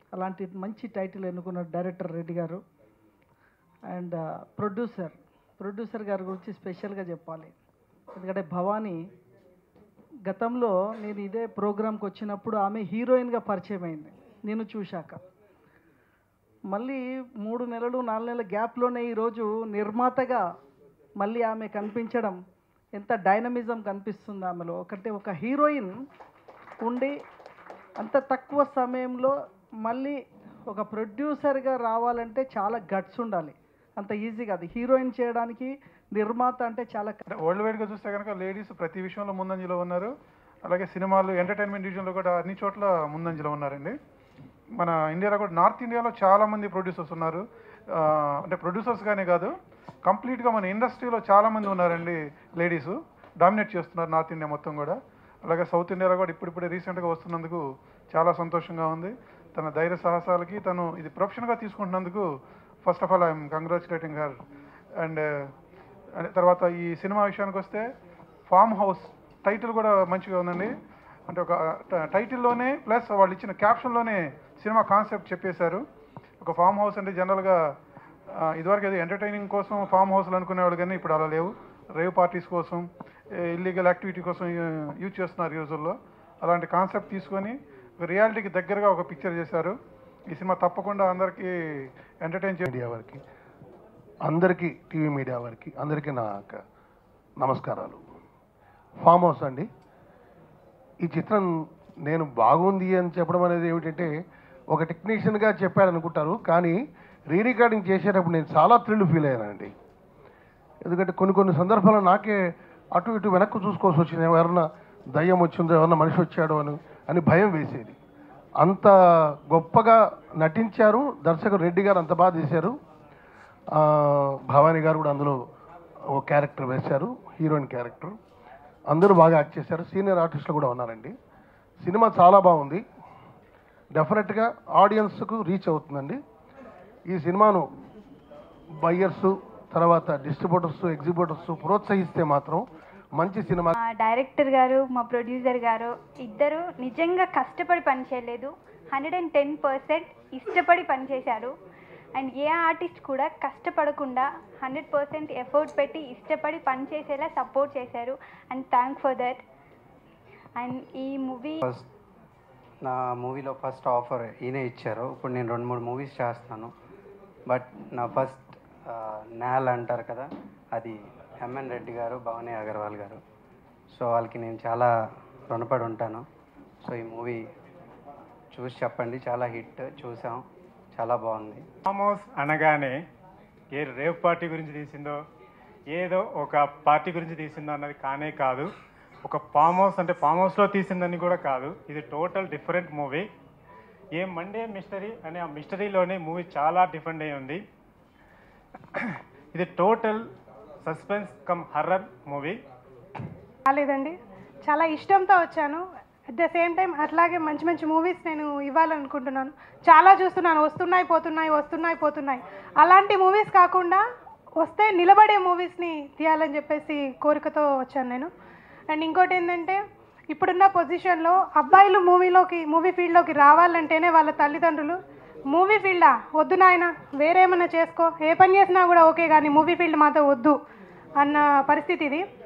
అలాంటి మంచి టైటిల్ ఎన్నుకున్న డైరెక్టర్ రెడ్డి గారు అండ్ ప్రొడ్యూసర్ ప్రొడ్యూసర్ గారి గురించి స్పెషల్గా చెప్పాలి ఎందుకంటే భవానీ గతంలో నేను ఇదే ప్రోగ్రామ్కి వచ్చినప్పుడు ఆమె హీరోయిన్గా పరిచయం అయింది నేను చూశాక మళ్ళీ మూడు నెలలు నాలుగు నెలల గ్యాప్లోనే ఈరోజు నిర్మాతగా మళ్ళీ ఆమె కనిపించడం ఎంత డైనమిజం కనిపిస్తుంది ఆమెలో ఒకటే ఒక హీరోయిన్ ఉండి అంత తక్కువ సమయంలో మళ్ళీ ఒక ప్రొడ్యూసర్గా రావాలంటే చాలా గట్స్ ఉండాలి అంత ఈజీ కాదు హీరోయిన్ చేయడానికి నిర్మాత అంటే చాలా అంటే వరల్డ్ వైడ్గా చూస్తే కనుక లేడీస్ ప్రతి విషయంలో ముందంజలో ఉన్నారు అలాగే సినిమాలు ఎంటర్టైన్మెంట్ డివిజన్లో కూడా అన్ని చోట్ల ముందంజలో ఉన్నారండి మన ఇండియాలో కూడా నార్త్ ఇండియాలో చాలా మంది ప్రొడ్యూసర్స్ ఉన్నారు ఆ, అంటే ప్రొడ్యూసర్స్గానే కాదు కంప్లీట్గా మన ఇండస్ట్రీలో చాలా మంది ఉన్నారండి లేడీస్ డామినేట్ చేస్తున్నారు నార్త్ ఇండియా మొత్తం కూడా అలాగే సౌత్ ఇండియాలో కూడా ఇప్పుడిప్పుడే రీసెంట్గా వస్తున్నందుకు చాలా సంతోషంగా ఉంది తన ధైర్య సాహసాలకి తను ఇది ప్రొఫెషన్గా తీసుకుంటున్నందుకు first of all I'm congratulating her and and తర్వాత ఈ సినిమా విషయానికి వస్తే ఫామ్ హౌస్ టైటిల్ కూడా మంచిగా ఉందండి అంటే ఒక ట- టైటిల్లోనే ప్లస్ వాళ్ళు ఇచ్చిన క్యాప్షన్లోనే సినిమా కాన్సెప్ట్ చెప్పేశారు ఒక ఫామ్ హౌస్ అంటే జనరల్గా ఆ, ఇదివరకు అది ఎంటర్టైనింగ్ కోసం ఫామ్ హౌస్లు అనుకునేవాళ్ళు కానీ ఇప్పుడు అలా లేవు రేవ్ పార్టీస్ కోసం ఇల్లీగల్ యాక్టివిటీ కోసం యూజ్ చేస్తున్నారు ఈ రోజుల్లో అలాంటి కాన్సెప్ట్ తీసుకొని రియాలిటీకి దగ్గరగా ఒక పిక్చర్ చేశారు ఈ సినిమా తప్పకుండా అందరికీ ఎంటర్టైన్ చే మీడియా వారికి అందరికీ టీవీ మీడియా వారికి అందరికీ నా యొక్క నమస్కారాలు ఫామ్ హౌస్ అండి ఈ చిత్రం నేను బాగుంది అని చెప్పడం అనేది ఏమిటంటే ఒక టెక్నీషియన్గా చెప్పాడు అనుకుంటారు కానీ రీ రికార్డింగ్ చేసేటప్పుడు నేను చాలా థ్రిల్ ఫీల్ అయ్యానండి ఎందుకంటే కొన్ని కొన్ని సందర్భాల్లో నాకే అటు ఇటు వెనక్కు చూసుకోవాల్సి వచ్చింది ఎవరన్నా దయ్యం వచ్చిందో ఎవరన్నా మనిషి వచ్చాడో అని అని భయం వేసేది అంత గొప్పగా నటించారు దర్శకుడు రెడ్డి గారు అంత బాగా తీశారు ఆ, భవానీ గారు కూడా అందులో ఓ క్యారెక్టర్ వేశారు హీరోయిన్ క్యారెక్టర్ అందరూ బాగా యాక్ట్ చేశారు సీనియర్ ఆర్టిస్టులు కూడా ఉన్నారండి సినిమా చాలా బాగుంది డెఫినెట్గా ఆడియన్స్కు రీచ్ అవుతుందండి ఈ సినిమాను బయ్యర్స్ తర్వాత డిస్ట్రిబ్యూటర్స్ ఎగ్జిబ్యూటర్స్ ప్రోత్సహిస్తే మాత్రం మంచి సినిమా మా డైరెక్టర్ గారు మా ప్రొడ్యూసర్ గారు ఇద్దరు నిజంగా కష్టపడి పనిచేయలేదు హండ్రెడ్ అండ్ టెన్ పర్సెంట్ ఇష్టపడి పనిచేశారు అండ్ ఏ ఆర్టిస్ట్ కూడా కష్టపడకుండా హండ్రెడ్ పర్సెంట్ ఎఫర్ట్ పెట్టి ఇష్టపడి పనిచేసేలా సపోర్ట్ చేశారు and thank for that and ఈ మూవీ ఫస్ట్ నా మూవీలో ఫస్ట్ ఆఫర్ ఈయనే ఇచ్చారు ఇప్పుడు నేను రెండు మూడు మూవీస్ చేస్తాను బట్ నా ఫస్ట్ నేల్ అంటారు కదా అది ఎంఎన్ రెడ్డి గారు భవానీ అగర్వాల్ గారు సో వాళ్ళకి నేను చాలా రుణపడి ఉంటాను సో ఈ మూవీ చూసి చెప్పండి చాలా హిట్ చూసాం చాలా బాగుంది ఫామ్ హౌస్ అనగానే ఏ రేవ్ పార్టీ గురించి తీసిందో ఏదో ఒక పార్టీ గురించి తీసిందో అన్నది కానే కాదు ఒక ఫామ్ హౌస్ అంటే ఫామ్ హౌస్లో తీసిందని కూడా కాదు ఇది total different movie a Monday mystery అనే ఆ మిస్టరీలోనే మూవీ చాలా డిఫరెంట్ అయి ఉంది ఇది total suspense cum horror movie రాలేదండి చాలా ఇష్టంతో వచ్చాను అట్ ద సేమ్ టైం అట్లాగే మంచి మంచి మూవీస్ నేను ఇవ్వాలనుకుంటున్నాను చాలా చూస్తున్నాను వస్తున్నాయి పోతున్నాయి వస్తున్నాయి పోతున్నాయి అలాంటి మూవీస్ కాకుండా వస్తే నిలబడే మూవీస్ని తీయాలని చెప్పేసి కోరికతో వచ్చాను నేను అండ్ ఇంకోటి ఏంటంటే ఇప్పుడున్న పొజిషన్లో అబ్బాయిలు మూవీలోకి మూవీ ఫీల్డ్లోకి రావాలంటేనే వాళ్ళ తల్లిదండ్రులు మూవీ ఫీల్డా వద్దు నాయన వేరేమన్నా చేసుకో ఏ పని చేసినా కూడా ఓకే కానీ మూవీ ఫీల్డ్ మాత్రం వద్దు అన్న పరిస్థితి ఇది